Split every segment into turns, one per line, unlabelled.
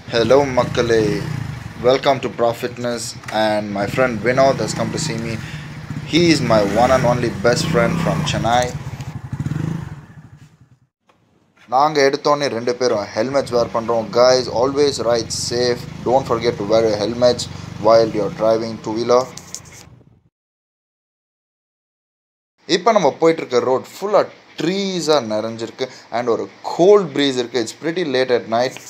Hello, Makkale. Welcome to Profitness, and my friend Vinod has come to see me. He is my one and only best friend from Chennai. நாங்கள் எடுத்தோன்னே ரெண்டு பேரும் helmets wear பண்ணுறோம் guys always ride safe don't forget to wear helmets while your driving two wheeler இப்போ நம்ம போயிட்டுருக்க road ஃபுல்லாக ட்ரீஸாக நிறைஞ்சிருக்கு அண்ட் ஒரு கோல்ட் ப்ரீஸ் இருக்குது it's pretty late at night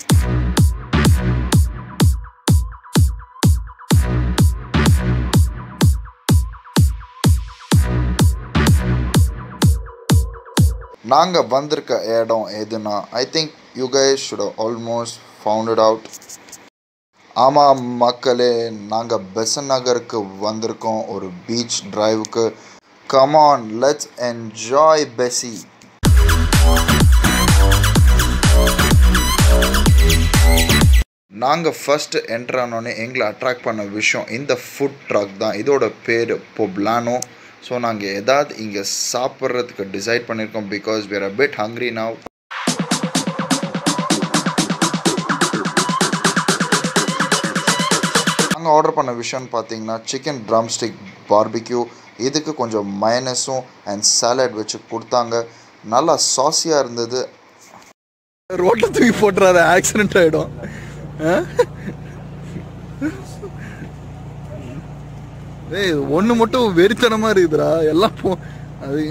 நாங்கள் வந்திருக்க இடம் எதுனா I think you guys should almost founded out ஆமாம் மக்களே நாங்கள் பெசன் நகருக்கு வந்திருக்கோம் ஒரு பீச் டிரைவுக்கு கமான் லெட்ஸ் என்ஜாய் பெசி நாங்கள் ஃபஸ்ட்டு என்ட்ரு ஆனோடனே எங்களை அட்ராக்ட் பண்ண விஷயம் இந்த ஃபுட் ட்ரக் தான் இதோட பேர் பொப்லானோ ஸோ நாங்கள் எதாவது இங்கே சாப்பிட்றதுக்கு டிசைட் பண்ணியிருக்கோம் because we're a bit hungry now நாங்கள் ஆர்டர் பண்ண விஷயம்னு பார்த்தீங்கன்னா சிக்கன் ட்ரம் ஸ்டிக் பார்பிக்யூ இதுக்கு கொஞ்சம் மயனஸும் அண்ட் சாலட் வச்சு கொடுத்தாங்க நல்லா சாஸியாக இருந்தது
ரோட்ல தூக்கி போட்டுறாரு ஆக்சிடென்ட் ஆயிடும் ஆ? ஏய் ஒண்ணு மட்டும் வெறித்தனமா இருக்குதுடா எல்லாம் போ அது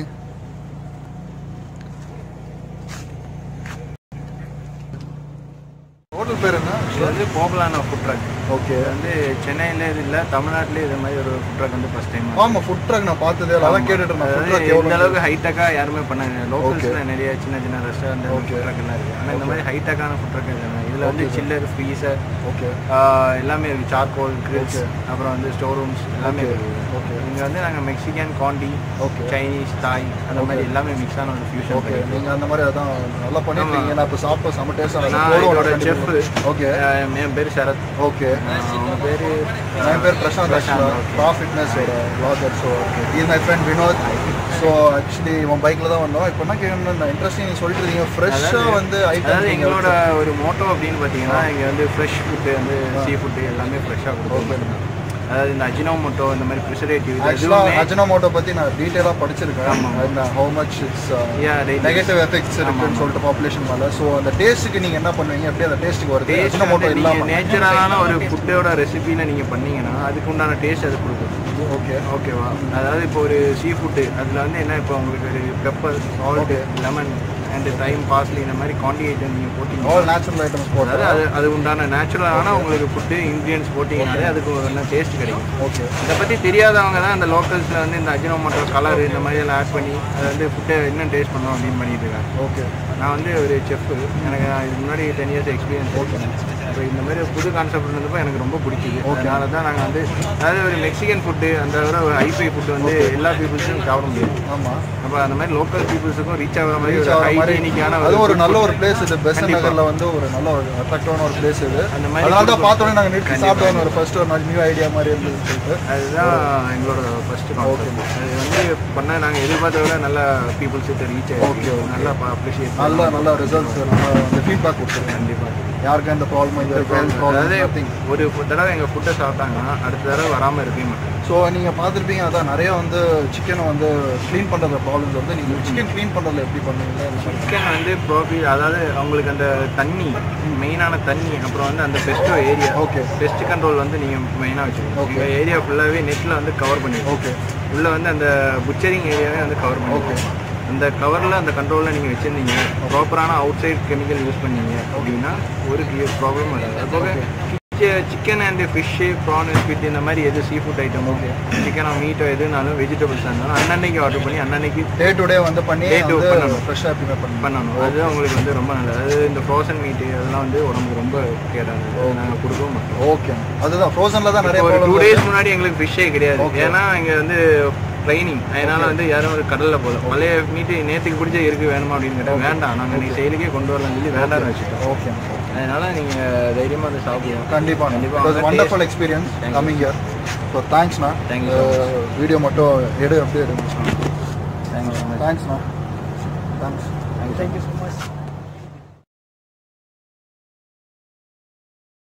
ஹோட்டல் பேர் என்ன
இது வந்து போகலான ஃபுட் ட்ரக்
ஓகே
இது வந்து சென்னையில இது இல்லை தமிழ்நாட்டிலே இது மாதிரி ஒரு ஃபுட் ட்ரக் வந்து ஃபர்ஸ்ட் டைம்
ஆமா ஃபுட் ட்ரக் நான் பார்த்ததே இல்லை அதான் கேட்டுட்டு இருந்தேன் ஃபுட் ட்ரக்
இந்த
எவ்வளோ
அளவுக்கு ஹைடெக்காக யாருமே பண்ணாங்க லோக்கல்ஸ்ல நிறைய சின்ன சின்ன ரெஸ்டாரண்ட் ஃபுட் ட்ரக் எல்லாம் இருக்கு ஆனால் இந்த மாதிரி ஹைடெக்கான ஃபுட் ட்ரக் இல்லை இதுல வந்து சில்லர் ஃப்ரீசர்
ஓகே
எல்லாமே இருக்கு சார்கோல் கிரில்ஸ் அப்புறம் வந்து ஸ்டோர் ரூம்ஸ் எல்லாமே இருக்கு
ஓகே
இங்க வந்து நாங்க மெக்சிகன் காண்டி
ஓகே
சைனீஸ் தாய் அந்த மாதிரி எல்லாமே மிக்ஸ் ஆன ஒரு ஃபியூஷன்
ஓகே நீங்க அந்த மாதிரி அதான் நல்லா பண்ணிருக்கீங்க நான் இப்போ சாப்பிட்ட செம்ம டேஸ்ட்
நான் இதோட செஃப்
ஓகே
என் பேர் சரத்
ஓகே
அவங்க பேரு
என் பேர் பிரசாந்த் ஆக்சுவலாக ரா ஃபிட்னஸோட வ்ளாகர் ஸோ இது my friend Vinoth so actually உன் பைக்கில் தான் வந்தோம் இப்போ என்ன கேட்கணும் இன்ட்ரெஸ்டிங் நீங்கள் சொல்லிட்டு இருக்கீங்க ஃப்ரெஷ்ஷாக வந்து
அதாவது
ஐட்டம்
எங்களோட ஒரு மோட்டோ அப்படின்னு பார்த்தீங்கன்னா இங்கே வந்து ஃப்ரெஷ் ஃபுட்டு வந்து சீ ஃபுட்டு எல்லாமே ஃப்ரெஷ்ஷாக கொடுக்கும் அதாவது இந்த அஜினோமோட்டோ இந்த மாதிரி ப்ரிசர்வேட்டிவ்
ஆக்சுவலாக
எதுவுமே
அஜினோமோட்டோ பற்றி நான் டீட்டெயிலாக படிச்சிருக்கேன்
ஆமா.
அந்த how much it's
Yeah, right.
Negative effects இருக்குன்னு சொல்லிட்டு பாப்புலேஷன் மேலே ஸோ அந்த டேஸ்ட்டுக்கு நீங்கள் என்ன பண்ணுவீங்க எப்படி அந்த டேஸ்ட்டுக்கு வருது
டேஸ்ட்
அஜினோமோட்டோ
வந்து நீங்கள்
இல்லாமல்
நேச்சுரலான ஒரு ஃபுட்டோட ரெசிபியில் நீங்கள் பண்ணீங்கன்னா அதுக்கு உண்டான டேஸ்ட் அது கொடுக்கும்
ஓகே
ஓகேவா அதாவது இப்போ ஒரு சீ ஃபுட்டு அதில் வந்து என்ன இப்போ உங்களுக்கு ஒரு pepper salt lemon and thyme parsley இந்த மாதிரி காண்டி ஐட்டம் நீங்கள் போட்டீங்கன்னா
ஆல் நேச்சுரல் ஐட்டம்ஸ்
அதாவது
போட்டு
அது அது உண்டான நேச்சுரலான உங்களுக்கு ஃபுட்டு இன்க்ரீடியன்ஸ் போட்டிங்கனாலே அதுக்கு ஒரு என்ன டேஸ்ட் கிடைக்கும்
ஓகே
இதை பற்றி தெரியாதவங்க தான் இந்த லோக்கல்ஸில் வந்து இந்த அஜினோமோட்டோ கலர் இந்த மாதிரி எல்லாம் ஆட் பண்ணி அதை வந்து ஃபுட்டை இன்னும் டேஸ்ட் பண்ணணும் அப்படின்னு பண்ணிட்டு இருக்காங்க
ஓகே
நான் வந்து ஒரு செஃப் எனக்கு நான் இதுக்கு முன்னாடி டென் இயர்ஸ் எக்ஸ்பீரியன்ஸ் ஓகே இப்போ இந்த மாதிரி ஒரு புது கான்செப்ட் இருந்தப்போ எனக்கு ரொம்ப பிடிச்சிது அதனால தான் நாங்கள் வந்து அதாவது ஒரு மெக்சிகன் ஃபுட்டு அந்த விட ஒரு ஹைஃபை ஃபுட்டு வந்து எல்லா பீப்புள்ஸும் சாப்பிட முடியாது
ஆமாம்
அப்போ அந்த மாதிரி லோக்கல் பீப்புள்ஸுக்கும் ரீச் ஆகிற மாதிரி ஒரு
மாதிரி
ஹைஜீனிக்கான
அது ஒரு நல்ல ஒரு பிளேஸ் இது பெஸ்ட்
கண்டிப்பா.
நகர்ல வந்து ஒரு நல்ல ஒரு அட்ராக்டிவான ஒரு பிளேஸ் இது
அந்த மாதிரி
அதனால தான்
கொடுக்கும்.
பார்த்தோன்னே நாங்கள் நிறுத்தி
கண்டிப்பா.
சாப்பிட்டோம் ஒரு ஃபர்ஸ்ட் ஒரு நியூ ஐடியா மாதிரி இருந்தது சொல்லிட்டு
அதுதான் எங்களோட ஃபர்ஸ்ட் கான்செப்ட் அது வந்து பண்ண நாங்கள் எதிர்பார்த்த விட நல்ல பீப்புள்ஸ் கிட்ட ரீச் ஆகிருக்கு நல்லா அப்ரிஷியேட்
நல்ல நல்ல ரிசல்ட்ஸ் நம்ம அந்த ஃபீட்பேக் கொடுத்துருக்கோம்
கண்டிப்பாக
யாருக்கும் எந்த ப்ராப்ளம் இல்லை ஹெல்த்
அதாவது
ப்ராப்ளம்
ஒரு தடவை எங்கள் ஃபுட்டை சாப்பிட்டாங்கன்னா அடுத்த தடவை வராமல் இருக்கவே மாட்டாங்க
ஸோ நீங்கள் பார்த்துருப்பீங்க அதான் நிறைய வந்து சிக்கனை வந்து க்ளீன் பண்ணுற ப்ராப்ளம்ஸ் வந்து நீங்கள் சிக்கன் க்ளீன் பண்ணுறதுல எப்படி பண்ணுவீங்க அந்த மாதிரி.
சிக்கன் வந்து ப்ராஃபி அதாவது அவங்களுக்கு அந்த தண்ணி மெயினான தண்ணி அப்புறம் வந்து அந்த பெஸ்ட்டோ ஏரியா
Okay.
பெஸ்ட் கண்ட்ரோல் வந்து நீங்கள் மெயினாக வச்சுக்கணும்
Okay.
உங்கள் ஏரியா ஃபுல்லாகவே நெட்டில் வந்து கவர் பண்ணிடுவோம்
ஓகே
உள்ளே வந்து அந்த புச்சரிங் ஏரியாவே வந்து கவர் பண்ணிடுவோம் அந்த கவரில் அந்த கண்ட்ரோலில் நீங்கள் வச்சுருந்தீங்க ப்ராப்பரான அவுட் சைட் கெமிக்கல் யூஸ் பண்ணீங்க அப்படின்னா ஒரு ப்ராப்ளம் வராது அது போக chicken and fish prawn sweet இந்த மாதிரி எது சீ ஃபுட் ஐட்டம் ஓகே சிக்கனோ மீட்டோ எதுனாலும் வெஜிடபிள்ஸ் இருந்தாலும் அன்னன்னைக்கு ஆர்டர் பண்ணி அன்னன்னைக்கு
டே டு டே வந்து பண்ணி
Day to
வந்து
பண்ணணும்.
ஃப்ரெஷ்ஷாக எப்படிமே பண்ணணும்
பண்ணணும் அது உங்களுக்கு வந்து ரொம்ப நல்லது அது இந்த ஃப்ரோசன் மீட்டு அதெல்லாம் வந்து உடம்புக்கு ரொம்ப கேடாது நாங்கள் கொடுக்கவும் மாட்டோம்
ஓகே அதுதான் ஃப்ரோசனில் தான் நிறைய
ஒரு டூ
ப்ராப்ளம்
டேஸ் முன்னாடி எங்களுக்கு ஃபிஷ்ஷே கிடையாது ஏன்னா இங்கே வந்து ட்ரைனிங் அதனால வந்து யாரும் ஒரு கடலில் போகல பழைய மீட்டு நேற்றுக்கு பிடிச்ச இருக்கு வேணுமா அப்படின்னு கேட்டால் வேண்டாம் நாங்கள் நீ செயலுக்கே கொண்டு வரலாம்னு சொல்லி வேண்டாம்னு வச்சுட்டோம்
ஓகே
அதனால நீங்கள் தைரியமாக வந்து சாப்பிடுவோம்
கண்டிப்பாக
கண்டிப்பா.
கண்டிப்பாக
அவங்க
wonderful experience
Thank you.
Coming year so தேங்க்ஸ்ண்ணா
Thank you so
வீடியோ மட்டும் எடு அப்படியே எடுங்க
தேங்க்யூ
தேங்க்ஸ்ண்ணா தேங்க்ஸ்
தேங்க்யூ ஸோ மச்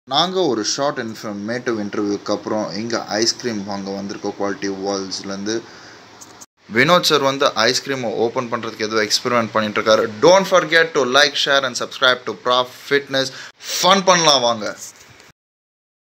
நாங்கள் ஒரு ஷார்ட் இன்ஃபர்மேட்டிவ் இன்டர்வியூக்கு அப்புறம் இங்கே ஐஸ்கிரீம் வாங்க வந்திருக்கோம் குவாலிட்டி வால்ஸ்லேருந்து வினோத் சார் வந்து ஐஸ்கிரீமை ஓப்பன் பண்ணுறதுக்கு ஏதோ எக்ஸ்பெரிமெண்ட் பண்ணிட்டு இருக்காரு don't forget to like share and subscribe to prof fitness fun பண்ணலாம் வாங்க